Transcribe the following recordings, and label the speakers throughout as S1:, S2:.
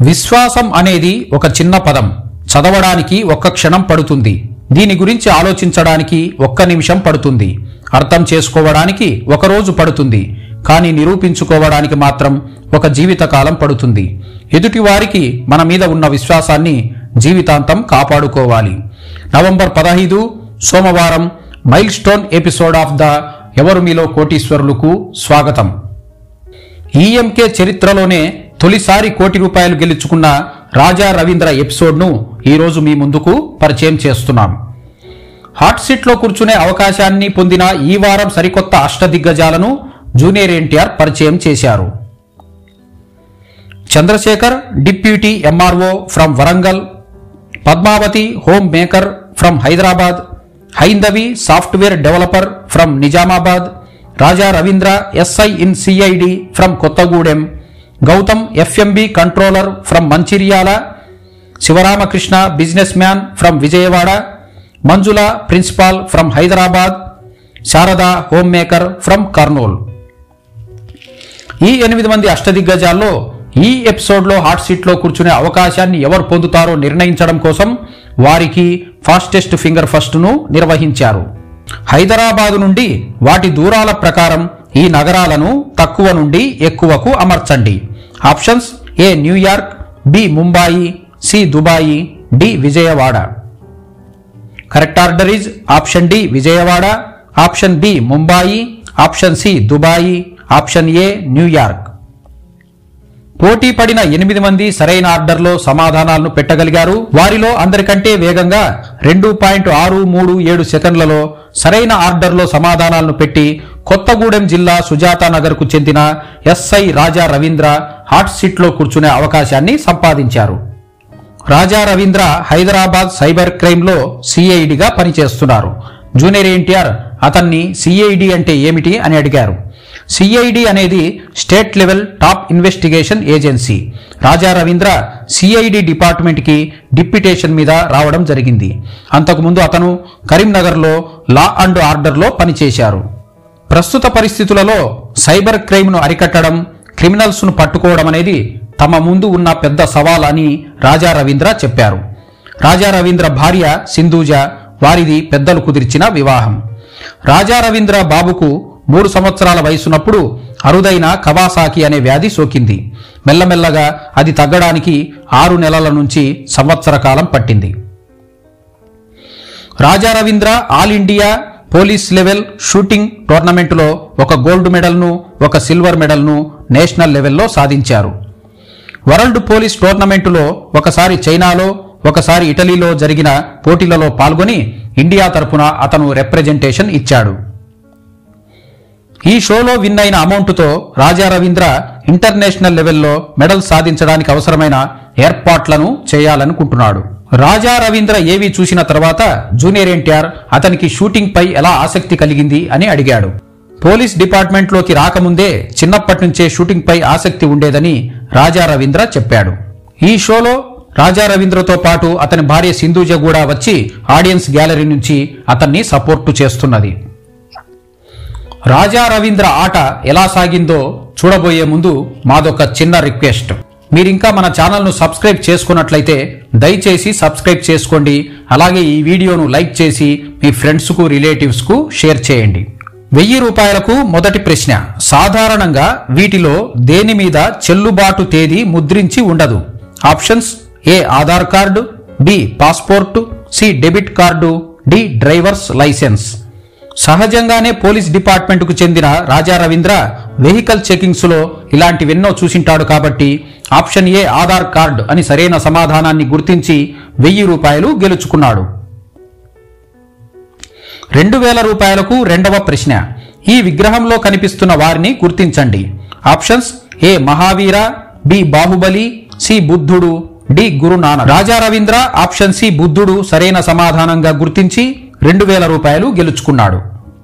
S1: విశ్వాసం అనేది ఒక చిన్న పదం చదవడానికి ఒక్క క్షణం పడుతుంది దీని గురించి ఆలోచించడానికి ఒక్క నిమిషం పడుతుంది అర్థం చేసుకోవడానికి ఒక రోజు పడుతుంది కానీ నిరూపించుకోవడానికి మాత్రం ఒక జీవితకాలం పడుతుంది ఎదుటివారికి మన మీద ఉన్న విశ్వాసాన్ని జీవితాంతం కాపాడుకోవాలి నవంబర్ పదహైదు సోమవారం milestone episode of the ఎవరు మీలో కోటీశ్వరులకు స్వాగతం ఈఎంకే చరిత్రలోనే తొలిసారి కోటి రూపాయలు గెలుచుకున్న రాజా రవీంద్ర ఎపిసోడ్ను ఈరోజు మీ ముందుకు పరిచయం చేస్తున్నాం హాట్ సీట్లో కూర్చునే అవకాశాన్ని పొందిన ఈ వారం సరికొత్త అష్టదిగ్గజాలను జూనియర్ ఎన్టీఆర్ పరిచయం చేశారు Chandrasekhar deputy MRO from Warangal Padmavathi homemaker from Hyderabad Haindavi software developer from Nizamabad Raja Ravindra SI in CID from Kothagudem Gautam FMB controller from Mancherial Sivaramakrishna businessman from Vijayawada Manjula principal from Hyderabad Sarada homemaker from Kurnool ఈ ఎనిమిది మంది అష్టదిగ్గజాల్లో ఈ ఎపిసోడ్లో హాట్ సీట్లో కూర్చునే అవకాశాన్ని ఎవరు పొందుతారో నిర్ణయించడం కోసం వారికి ఫాస్టెస్ట్ ఫింగర్ ఫస్ట్ను నిర్వహించారు హైదరాబాదు నుండి వాటి దూరాల ప్రకారం ఈ నగరాలను తక్కువ నుండి ఎక్కువకు అమర్చండి options A New York B Mumbai C Dubai D Vijayawada correct order is option D Vijayawada option B Mumbai option C Dubai option A New York పోటీ పడిన ఎనిమిది మంది సరైన ఆర్డర్లో సమాధానాలను పెట్టగలిగారు వారిలో అందరికంటే వేగంగా రెండు పాయింట్ ఆరు మూడు ఏడు సెకండ్లలో సరైన ఆర్డర్లో సమాధానాలను పెట్టి కొత్తగూడెం జిల్లా సుజాతా నగర్కు చెందిన ఎస్ఐ రాజా రవీంద్ర హాట్ సీట్లో కూర్చునే అవకాశాన్ని సంపాదించారు రాజా రవీంద్ర హైదరాబాద్ సైబర్ క్రైమ్లో సిఐడిగా పనిచేస్తున్నారు జూనియర్ ఎన్టీఆర్ అతన్ని సిఐడి అంటే ఏమిటి అని అడిగారు సిఐడి అనేది state level top investigation agency Raja Ravindra CID డిపార్ట్మెంట్కి డిప్యుటేషన్ మీద రావడం జరిగింది అంతకుముందు అతను కరీంనగర్లో లా అండ్ ఆర్డర్లో పనిచేశారు ప్రస్తుత పరిస్థితులలో సైబర్ క్రైమ్ను అరికట్టడం క్రిమినల్స్ను పట్టుకోవడం అనేది తమ ముందు ఉన్న పెద్ద సవాల్ అని రాజా రవీంద్ర చెప్పారు రాజా రవీంద్ర భార్య సింధూజ వారిది పెద్దలు కుదిర్చిన వివాహం రాజా రవీంద్ర బాబుకు మూడు సంవత్సరాల వయసున్నప్పుడు అరుదైన కవాసాకి అనే వ్యాధి సోకింది మెల్లమెల్లగా అది తగ్గడానికి ఆరు నెలల నుంచి సంవత్సర కాలం పట్టింది Raja Ravindra all India police level shooting టోర్నమెంటులో ఒక గోల్డ్ మెడల్ను ఒక సిల్వర్ మెడల్ను నేషనల్ లెవెల్లో సాధించారు వరల్డ్ పోలీస్ టోర్నమెంటులో ఒకసారి చైనాలో ఒకసారి ఇటలీలో జరిగిన పోటీలలో పాల్గొని ఇండియా తరపున అతను రిప్రజెంటేషన్ ఇచ్చాడు ఈ షోలో విన్ అయిన అమౌంట్తో రాజా రవీంద్ర ఇంటర్నేషనల్ లెవెల్లో మెడల్ సాధించడానికి అవసరమైన ఏర్పాట్లను చేయాలనుకుంటున్నాడు రాజా రవీంద్ర ఏవి చూసిన తర్వాత జూనియర్ ఎన్టీఆర్ అతనికి షూటింగ్ పై ఎలా ఆసక్తి కలిగింది అని అడిగాడు పోలీస్ డిపార్ట్మెంట్లోకి రాకముందే చిన్నప్పటి నుంచే షూటింగ్ పై ఆసక్తి ఉండేదని రాజా రవీంద్ర చెప్పాడు ఈ షోలో రాజా రవీంద్రతో పాటు అతని భార్య సింధూజ కూడా వచ్చి ఆడియన్స్ గ్యాలరీ నుంచి అతన్ని సపోర్టు చేస్తున్నది రాజా రవీంద్ర ఆట ఎలా సాగిందో చూడబోయే ముందు మాదొక చిన్న రిక్వెస్ట్ మీరింకా మన ఛానల్ను సబ్స్క్రైబ్ చేసుకున్నట్లయితే దయచేసి సబ్స్క్రైబ్ చేసుకోండి అలాగే ఈ వీడియోను లైక్ చేసి మీ ఫ్రెండ్స్కు రిలేటివ్స్కు షేర్ చేయండి వెయ్యి రూపాయలకు మొదటి ప్రశ్న సాధారణంగా వీటిలో దేని మీద చెల్లుబాటు తేదీ ముద్రించి ఉండదు options A Aadhaar card B passport C debit card D driver's licence సహజంగానే పోలీస్ డిపార్ట్మెంట్కు చెందిన రాజా రవీంద్ర వెహికల్ చెకింగ్స్ లో ఇలాంటివెన్నో చూసింటాడు కాబట్టి ఆప్షన్ ఏ ఆధార్ కార్డ్ అని సరైన సమాధానాన్ని గుర్తించి వెయ్యి రూపాయలు గెలుచుకున్నాడు రెండు వేల రూపాయలకు రెండవ ప్రశ్న ఈ విగ్రహంలో కనిపిస్తున్న వారిని గుర్తించండి options A Mahavira B Bahubali C బుద్ధుడు D Guru Nanak Raja Ravindra option C బుద్ధుడు సరైన సమాధానంగా గుర్తించి రెండు వేల రూపాయలు గెలుచుకున్నాడు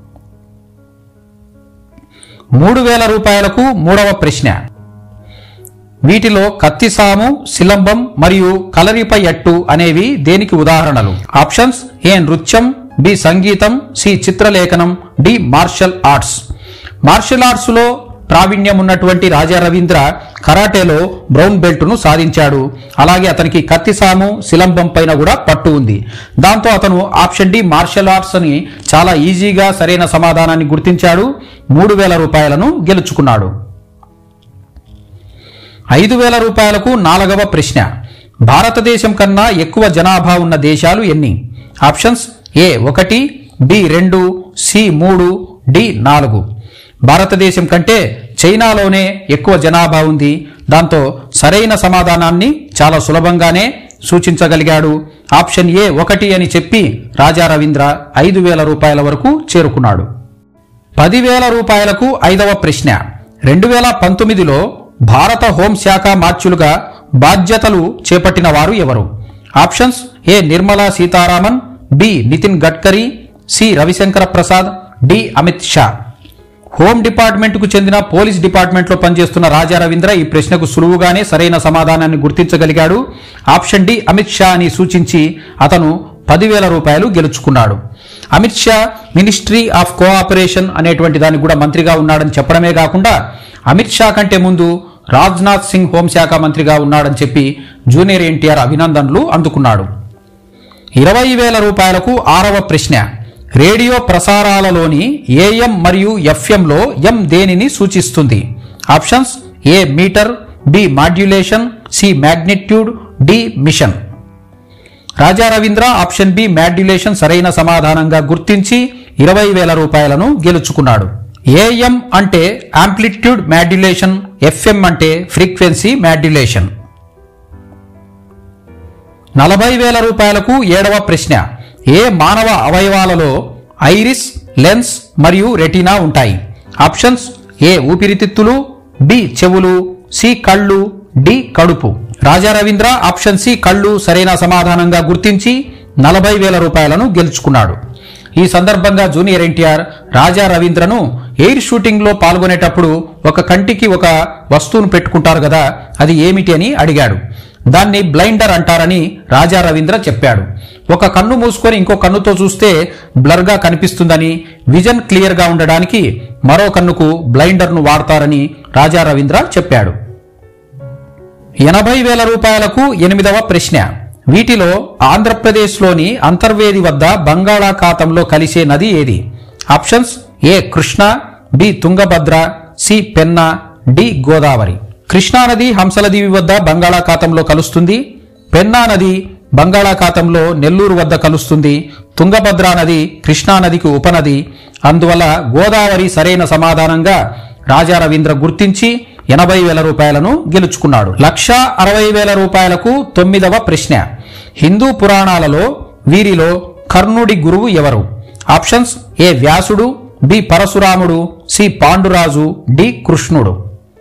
S1: మూడు వేల రూపాయలకు మూడవ ప్రశ్న వీటిలో కత్తిసాము శిలంబం మరియు కలరిపై అట్టు అనేవి దేనికి ఉదాహరణలు ఆప్షన్స్ ఏ నృత్యం బి సంగీతం సి చిత్రలేఖనం D martial arts martial arts లో ప్రావీణ్యం ఉన్నటువంటి రాజా రవీంద్ర కరాటేలో బ్రౌన్ బెల్ట్ ను సాధించాడు అలాగే అతనికి కత్తిసాము శిలంబం పైన కూడా పట్టు ఉంది దాంతో అతను ఆప్షన్ డి మార్షల్ ఆర్ట్స్ అని చాలా ఈజీగా సరైన సమాధానాన్ని గుర్తించాడు మూడు వేల రూపాయలను గెలుచుకున్నాడు ఐదు వేల రూపాయలకు నాలుగవ ప్రశ్న భారతదేశం కన్నా ఎక్కువ జనాభా ఉన్న దేశాలు ఎన్ని ఆప్షన్స్ ఏ ఒకటి బి రెండు సి మూడు డి నాలుగు భారతదేశం కంటే చైనాలోనే ఎక్కువ జనాభా ఉంది దాంతో సరైన సమాధానాన్ని చాలా సులభంగానే సూచించగలిగాడు ఆప్షన్ ఏ ఒకటి అని చెప్పి రాజా రవీంద్ర ఐదు వేల రూపాయల వరకు చేరుకున్నాడు పదివేల రూపాయలకు ఐదవ ప్రశ్న రెండు వేల పంతొమ్మిదిలో భారత హోంశాఖ మార్చులుగా బాధ్యతలు చేపట్టిన వారు ఎవరు options A Nirmala Sitharaman B Nitin Gadkari C Ravishankar Prasad D Amit Shah home డిపార్ట్మెంట్కు చెందిన పోలీస్ డిపార్ట్మెంట్లో పనిచేస్తున్న రాజా రవీంద్ర ఈ ప్రశ్నకు సులువుగానే సరైన సమాధానాన్ని గుర్తించగలిగాడు ఆప్షన్ డి అమిత్ షా అని సూచించి అతను పదివేల రూపాయలు గెలుచుకున్నాడు Amit Shah ministry of cooperation అనేటువంటి దానికి కూడా మంత్రిగా ఉన్నాడని చెప్పడమే కాకుండా అమిత్ షా కంటే ముందు రాజ్నాథ్ సింగ్ హోంశాఖ మంత్రిగా ఉన్నాడని చెప్పి జూనియర్ ఎన్టీఆర్ అభినందనలు అందుకున్నాడు ఇరవై వేల రూపాయలకు ఆరవ ప్రశ్న రేడియో ప్రసారాలలోని ఏఎం మరియు ఎఫ్ఎంలో ఎం దేనిని సూచిస్తుంది options A metre B modulation C magnitude D mission Raja Ravindra option B modulation సరైన సమాధానంగా గుర్తించి ఇరవై వేల రూపాయలను గెలుచుకున్నాడు ఏఎం అంటే ఆంప్లిట్యూడ్ మాడ్యులేషన్ ఎఫ్ఎం అంటే ఫ్రీక్వెన్సీ మాడ్యులేషన్ నలభై వేల రూపాయలకు ఏడవ ప్రశ్న ఏ మానవ అవయవాలలో ఐరిస్ లెన్స్ మరియు రెటీనా ఉంటాయి ఆప్షన్స్ ఏ ఊపిరితిత్తులు బి చెవులు సి కళ్ళు డి కడుపు రాజా రవీంద్ర ఆప్షన్ సి కళ్ళు సరైన సమాధానంగా గుర్తించి నలభై వేల రూపాయలను గెలుచుకున్నాడు ఈ సందర్భంగా జూనియర్ ఎన్టీఆర్ రాజా రవీంద్రను ఎయిర్ షూటింగ్ లో పాల్గొనేటప్పుడు ఒక కంటికి ఒక వస్తువును పెట్టుకుంటారు కదా అది ఏమిటి అని అడిగాడు దాన్ని బ్లైండర్ అంటారని రాజా రవీంద్ర చెప్పాడు ఒక కన్ను మూసుకొని ఇంకో కన్నుతో చూస్తే బ్లర్ గా కనిపిస్తుందని విజన్ క్లియర్ గా ఉండడానికి మరో కన్నుకు బ్లైండర్ ను వాడతారని రాజా రవీంద్ర చెప్పాడు ఎనభై వేల రూపాయలకు ఎనిమిదవ ప్రశ్న వీటిలో ఆంధ్రప్రదేశ్లోని అంతర్వేది వద్ద బంగాళాఖాతంలో కలిసే నది ఏది options A Krishna B Tungabhadra C Penna D Godavari కృష్ణానది హంసలదీవి వద్ద బంగాళాఖాతంలో కలుస్తుంది పెన్నా నది బంగాళాఖాతంలో నెల్లూరు వద్ద కలుస్తుంది తుంగభద్రా నది కృష్ణానదికి ఉపనది అందువల్ల గోదావరి సరైన సమాధానంగా రాజా రవీంద్ర గుర్తించి ఎనభై వేల రూపాయలను గెలుచుకున్నాడు లక్ష అరవై వేల రూపాయలకు తొమ్మిదవ ప్రశ్న హిందూ పురాణాలలో వీరిలో కర్ణుడి గురువు ఎవరు ఆప్షన్స్ ఏ వ్యాసుడు బి పరశురాముడు సి పాండురాజు డి కృష్ణుడు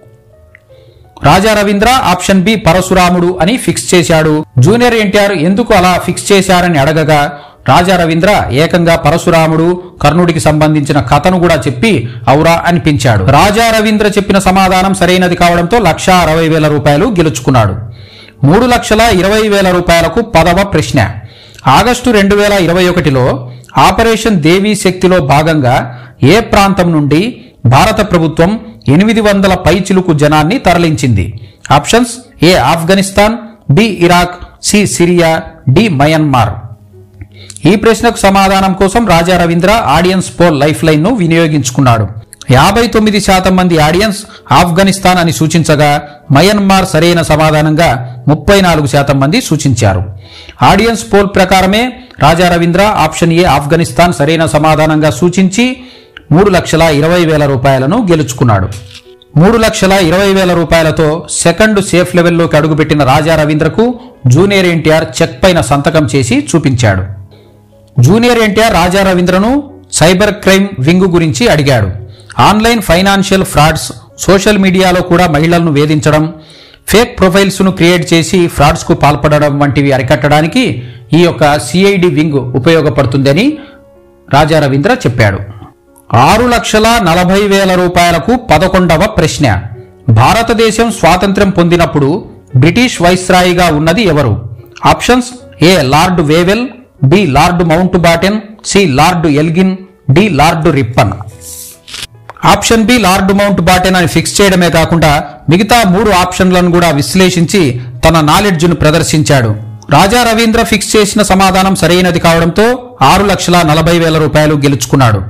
S1: రాజా రవీంద్ర ఆప్షన్ బి పరశురాముడు అని ఫిక్స్ చేశాడు జూనియర్ ఎన్టీఆర్ ఎందుకు అలా ఫిక్స్ చేశారని అడగగా రాజా రవీంద్ర ఏకంగా పరశురాముడు కర్ణుడికి సంబంధించిన కథను కూడా చెప్పి ఔరా అనిపించాడు రాజా రవీంద్ర చెప్పిన సమాధానం సరైనది కావడంతో లక్ష అరవై వేల రూపాయలు గెలుచుకున్నాడు మూడు లక్షల ఇరవై వేల రూపాయలకు పదవ ప్రశ్న ఆగస్టు రెండు వేల ఇరవై ఒకటిలో ఆపరేషన్ దేవీ శక్తిలో భాగంగా ఏ ప్రాంతం నుండి భారత ప్రభుత్వం ఎనిమిది వందల పైచిలుకు జనాన్ని తరలించింది options A Afghanistan B Iraq C Syria D Myanmar ఈ ప్రశ్నకు సమాధానం కోసం Raja Ravindra audience poll lifeline ను వినియోగించుకున్నాడు యాభై తొమ్మిది శాతం మంది ఆడియన్స్ ఆఫ్ఘనిస్తాన్ అని సూచించగా మయన్మార్ సరైన సమాధానంగా ముప్పై నాలుగు శాతం మంది సూచించారు ఆడియన్స్ పోల్ ప్రకారమే రాజా రవీంద్ర ఆప్షన్ ఏ ఆఫ్ఘనిస్తాన్ సరైన సమాధానంగా సూచించి మూడు లక్షల ఇరవై వేల రూపాయలను గెలుచుకున్నాడు మూడు లక్షల ఇరవై వేల రూపాయలతో సెకండ్ సేఫ్ లెవెల్లోకి అడుగుపెట్టిన రాజా రవీంద్రకు జూనియర్ ఎన్టీఆర్ చెక్ పైన సంతకం చేసి చూపించాడు జూనియర్ ఎన్టీఆర్ రాజా రవీంద్రను సైబర్ క్రైమ్ వింగ్ గురించి అడిగాడు ఆన్లైన్ ఫైనాన్షియల్ ఫ్రాడ్స్ సోషల్ మీడియాలో కూడా మహిళలను వేధించడం ఫేక్ ప్రొఫైల్స్ ను క్రియేట్ చేసి ఫ్రాడ్స్ కు పాల్పడడం వంటివి అరికట్టడానికి ఈ యొక్క సిఐడి వింగ్ ఉపయోగపడుతుందని రాజా రవీంద్ర చెప్పాడు ఆరు లక్షల నలభై వేల రూపాయలకు పదకొండవ ప్రశ్న భారతదేశం స్వాతంత్ర్యం పొందినప్పుడు బ్రిటిష్ వైస్రాయిగా ఉన్నది ఎవరు options A Lord Wavell B Lord Mountbatten C Lord Elgin D Lord Ripon option B Lord Mountbatten అని ఫిక్స్ చేయడమే కాకుండా మిగతా మూడు ఆప్షన్లను కూడా విశ్లేషించి తన నాలెడ్జ్ను ప్రదర్శించాడు రాజా రవీంద్ర ఫిక్స్ చేసిన సమాధానం సరైనది కావడంతో ఆరు లక్షల నలభై వేల రూపాయలు గెలుచుకున్నాడు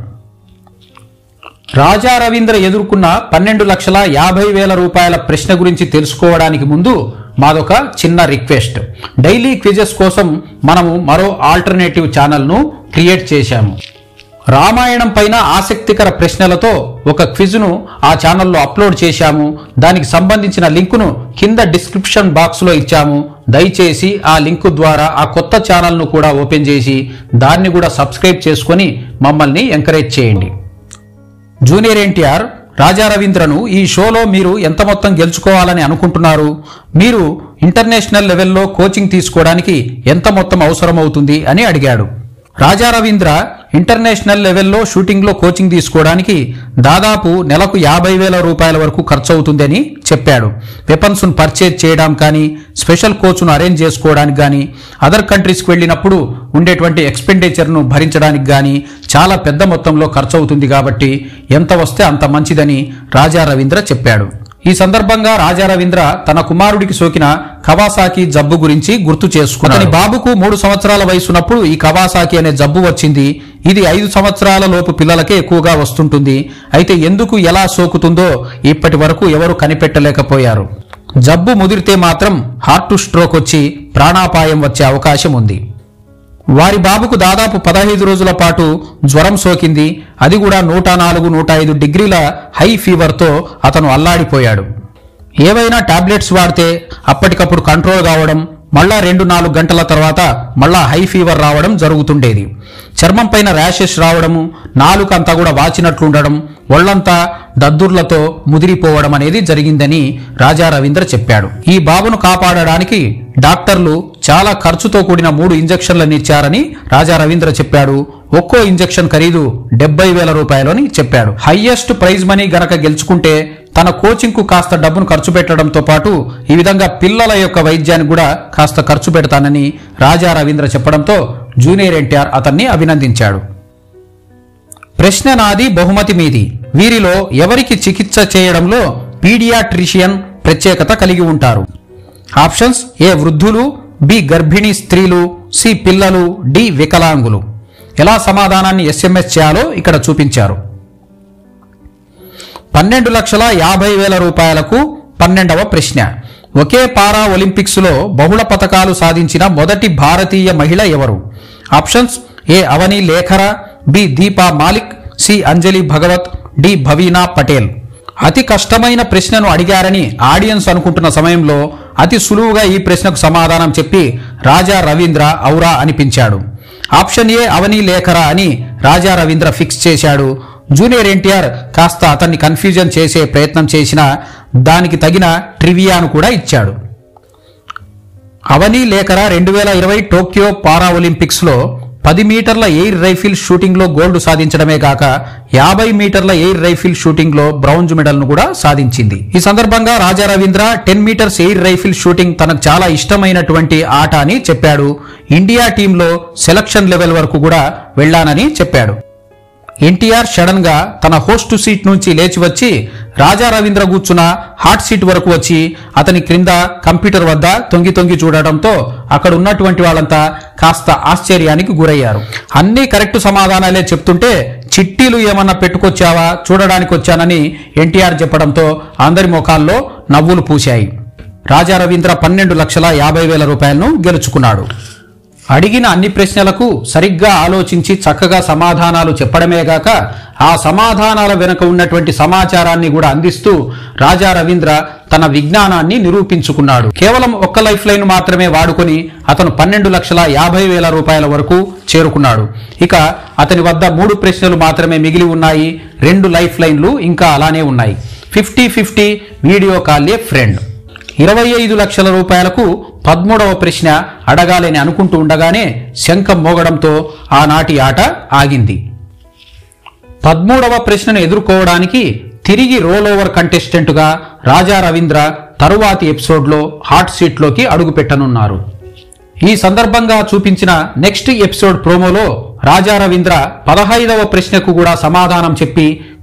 S1: రాజా రవీంద్ర ఎదుర్కొన్న పన్నెండు లక్షల యాభై వేల రూపాయల ప్రశ్న గురించి తెలుసుకోవడానికి ముందు మాదొక చిన్న రిక్వెస్ట్ డైలీ క్విజెస్ కోసం మనము మరో ఆల్టర్నేటివ్ ఛానల్ను క్రియేట్ చేశాము రామాయణం పైన ఆసక్తికర ప్రశ్నలతో ఒక క్విజ్ను ఆ ఛానల్లో అప్లోడ్ చేశాము దానికి సంబంధించిన లింకును కింద డిస్క్రిప్షన్ బాక్స్లో ఇచ్చాము దయచేసి ఆ లింకు ద్వారా ఆ కొత్త ఛానల్ను కూడా ఓపెన్ చేసి దాన్ని కూడా సబ్స్క్రైబ్ చేసుకొని మమ్మల్ని ఎంకరేజ్ చేయండి జూనియర్ ఎన్టీఆర్ రాజా రవీంద్రను ఈ షోలో మీరు ఎంత మొత్తం గెలుచుకోవాలని అనుకుంటున్నారు మీరు ఇంటర్నేషనల్ లెవెల్లో కోచింగ్ తీసుకోవడానికి ఎంత మొత్తం అవసరమవుతుంది అని అడిగాడు రాజా రవీంద్ర ఇంటర్నేషనల్ లెవెల్లో షూటింగ్లో కోచింగ్ తీసుకోవడానికి దాదాపు నెలకు యాభై వేల రూపాయల వరకు ఖర్చు అవుతుందని చెప్పాడు వెపన్స్ను పర్చేజ్ చేయడం కానీ స్పెషల్ కోచ్ను అరేంజ్ చేసుకోవడానికి కానీ అదర్ కంట్రీస్కి వెళ్ళినప్పుడు ఉండేటువంటి ఎక్స్పెండిచర్ను భరించడానికి కానీ చాలా పెద్ద మొత్తంలో ఖర్చు అవుతుంది కాబట్టి ఎంత వస్తే అంత మంచిదని రాజా రవీంద్ర చెప్పాడు ఈ సందర్భంగా రాజా రవీంద్ర తన కుమారుడికి సోకిన కవాసాకి జబ్బు గురించి గుర్తు చేసుకున్నాడు అతని బాబుకు మూడు సంవత్సరాల వయసున్నప్పుడు ఈ కవాసాకి అనే జబ్బు వచ్చింది ఇది ఐదు సంవత్సరాల లోపు పిల్లలకే ఎక్కువగా వస్తుంటుంది అయితే ఎందుకు ఎలా సోకుతుందో ఇప్పటి వరకు ఎవరు కనిపెట్టలేకపోయారు జబ్బు ముదిరితే మాత్రం హార్ట్ స్ట్రోక్ వచ్చి ప్రాణాపాయం వచ్చే అవకాశం ఉంది వారి బాబుకు దాదాపు పదహైదు రోజుల పాటు జ్వరం సోకింది అది కూడా నూట నాలుగు నూట ఐదు డిగ్రీల హై ఫీవర్తో అతను అల్లాడిపోయాడు ఏవైనా టాబ్లెట్స్ వాడితే అప్పటికప్పుడు కంట్రోల్ కావడం మళ్ళా రెండు నాలుగు గంటల తర్వాత మళ్ళా హై ఫీవర్ రావడం జరుగుతుండేది చర్మం పైన ర్యాషెస్ రావడము నాలుక అంతా కూడా వాచినట్లుండడం ఒళ్లంతా దద్దుర్లతో ముదిరిపోవడం అనేది జరిగిందని రాజా రవీంద్ర చెప్పాడు ఈ బాబును కాపాడడానికి డాక్టర్లు చాలా ఖర్చుతో కూడిన మూడు ఇంజెక్షన్లను ఇచ్చారని రాజా రవీంద్ర చెప్పాడు ఒక్కో ఇంజెక్షన్ ఖరీదు డెబ్బై వేల రూపాయలు అని చెప్పాడు హయ్యెస్ట్ ప్రైజ్ మనీ గనక గెలుచుకుంటే తన కోచింగ్ కు కాస్త డబ్బును ఖర్చు పెట్టడంతో పాటు ఈ విధంగా పిల్లల యొక్క వైద్యానికి కూడా కాస్త ఖర్చు పెడతానని రాజా రవీంద్ర చెప్పడంతో జూనియర్ ఎన్టీఆర్ అతన్ని అభినందించాడు ప్రశ్న నాది బహుమతి మీది వీరిలో ఎవరికి చికిత్స చేయడంలో పీడియాట్రిషియన్ ప్రత్యేకత కలిగి ఉంటారు ఆప్షన్స్ ఏ వృద్ధులు బి గర్భిణీ స్త్రీలు సి పిల్లలు డి వికలాంగులు ఎలా సమాధానాన్ని ఎస్ఎంఎస్ చేయాలో ఇక్కడ చూపించారు పన్నెండు లక్షల యాభై వేల రూపాయలకు పన్నెండవ ప్రశ్న ఒకే పారా ఒలింపిక్స్ లో బహుళ పతకాలు సాధించిన మొదటి భారతీయ మహిళ ఎవరు options A Avani Lekhara B Deepa Malik C Anjali Bhagwat D Bhavina Patel అతి కష్టమైన ప్రశ్నను అడిగారని ఆడియన్స్ అనుకుంటున్న సమయంలో అతి సులువుగా ఈ ప్రశ్నకు సమాధానం చెప్పి రాజా రవీంద్ర ఔరా అనిపించాడు ఆప్షన్ ఏ అవని లేఖరా అని రాజా రవీంద్ర ఫిక్స్ చేశాడు జూనియర్ ఎన్టీఆర్ కాస్త అతన్ని కన్ఫ్యూజన్ చేసే ప్రయత్నం చేసినా దానికి తగిన ట్రివియాను కూడా ఇచ్చాడు అవని లేఖరా రెండు వేల ఇరవై టోక్యో పారా ఒలింపిక్స్ లో పది మీటర్ల ఎయిర్ రైఫిల్ షూటింగ్ లో గోల్డ్ సాధించడమే కాక యాభై మీటర్ల ఎయిర్ రైఫిల్ షూటింగ్ లో బ్రౌంజ్ మెడల్ ను కూడా సాధించింది ఈ సందర్భంగా Raja Ravindra ten metres air rifle shooting తనకు చాలా ఇష్టమైనటువంటి ఆట అని చెప్పాడు ఇండియా టీంలో సెలక్షన్ లెవెల్ వరకు కూడా వెళ్ళానని చెప్పాడు ఎన్టీఆర్ సడన్ గా తన హోస్ట్ సీట్ నుంచి లేచి వచ్చి రాజా రవీంద్ర కూర్చున్న హాట్ సీట్ వరకు వచ్చి అతని క్రింద కంప్యూటర్ వద్ద తొంగి తొంగి చూడటంతో అక్కడ ఉన్నటువంటి వాళ్ళంతా కాస్త ఆశ్చర్యానికి గురయ్యారు అన్ని కరెక్ట్ సమాధానాలే చెప్తుంటే చిట్టీలు ఏమన్నా పెట్టుకొచ్చావా చూడడానికి వచ్చానని ఎన్టీఆర్ చెప్పడంతో అందరి ముఖాల్లో నవ్వులు పూశాయి రాజా రవీంద్ర పన్నెండు లక్షల యాభై వేల రూపాయలను గెలుచుకున్నాడు అడిగిన అన్ని ప్రశ్నలకు సరిగ్గా ఆలోచించి చక్కగా సమాధానాలు చెప్పడమే గాక ఆ సమాధానాల వెనుక ఉన్నటువంటి సమాచారాన్ని కూడా అందిస్తూ రాజా రవీంద్ర తన విజ్ఞానాన్ని నిరూపించుకున్నాడు కేవలం ఒక్క లైఫ్ లైన్ మాత్రమే వాడుకొని అతను పన్నెండు లక్షల యాభై వేల రూపాయల వరకు చేరుకున్నాడు ఇక అతని వద్ద మూడు ప్రశ్నలు మాత్రమే మిగిలి ఉన్నాయి రెండు లైఫ్ లైన్లు ఇంకా అలానే ఉన్నాయి fifty fifty video call a friend ఇరవై ఐదు లక్షల రూపాయలకు పదమూడవ ప్రశ్న అడగాలని అనుకుంటూ ఉండగానే శంఖం మోగడంతో ఆనాటి ఆట ఆగింది పదమూడవ ప్రశ్నను ఎదుర్కోవడానికి తిరిగి రోల్ ఓవర్ కంటెస్టెంట్గా రాజా రవీంద్ర తరువాతి ఎపిసోడ్లో హాట్ సీట్లోకి అడుగుపెట్టనున్నారు ఈ సందర్భంగా చూపించిన నెక్స్ట్ ఎపిసోడ్ ప్రోమోలో రాజా రవీంద్ర పదహైదవ ప్రశ్నకు కూడా సమాధానం చెప్పి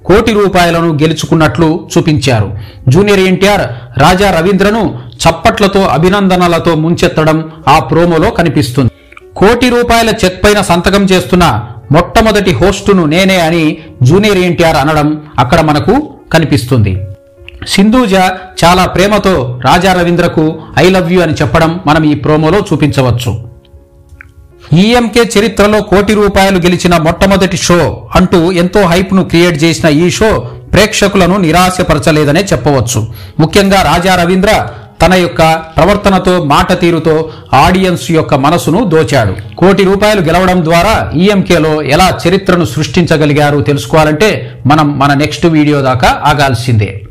S1: కోటి రూపాయలను గెలుచుకున్నట్లు చూపించారు జూనియర్ ఎన్టీఆర్ రాజా రవీంద్రను చప్పట్లతో అభినందనలతో ముంచెత్తడం ఆ ప్రోమోలో కనిపిస్తుంది కోటి రూపాయల చెక్ పైన సంతకం చేస్తున్న మొట్టమొదటి హోస్టును నేనే అని జూనియర్ ఎన్టీఆర్ అనడం అక్కడ మనకు కనిపిస్తుంది సింధూజ చాలా ప్రేమతో రాజా రవీంద్రకు ఐ లవ్ యూ అని చెప్పడం మనం ఈ ప్రోమోలో చూపించవచ్చు ఈఎంకే చరిత్రలో కోటి రూపాయలు గెలిచిన మొట్టమొదటి షో అంటూ ఎంతో హైప్ ను క్రియేట్ చేసిన ఈ షో ప్రేక్షకులను నిరాశపరచలేదనే చెప్పవచ్చు ముఖ్యంగా రాజా రవీంద్ర తన యొక్క ప్రవర్తనతో మాట తీరుతో ఆడియన్స్ యొక్క మనసును దోచాడు కోటి రూపాయలు గెలవడం ద్వారా ఈఎంకేలో ఎలా చరిత్రను సృష్టించగలిగారు తెలుసుకోవాలంటే మనం మన నెక్స్ట్ వీడియో దాకా ఆగాల్సిందే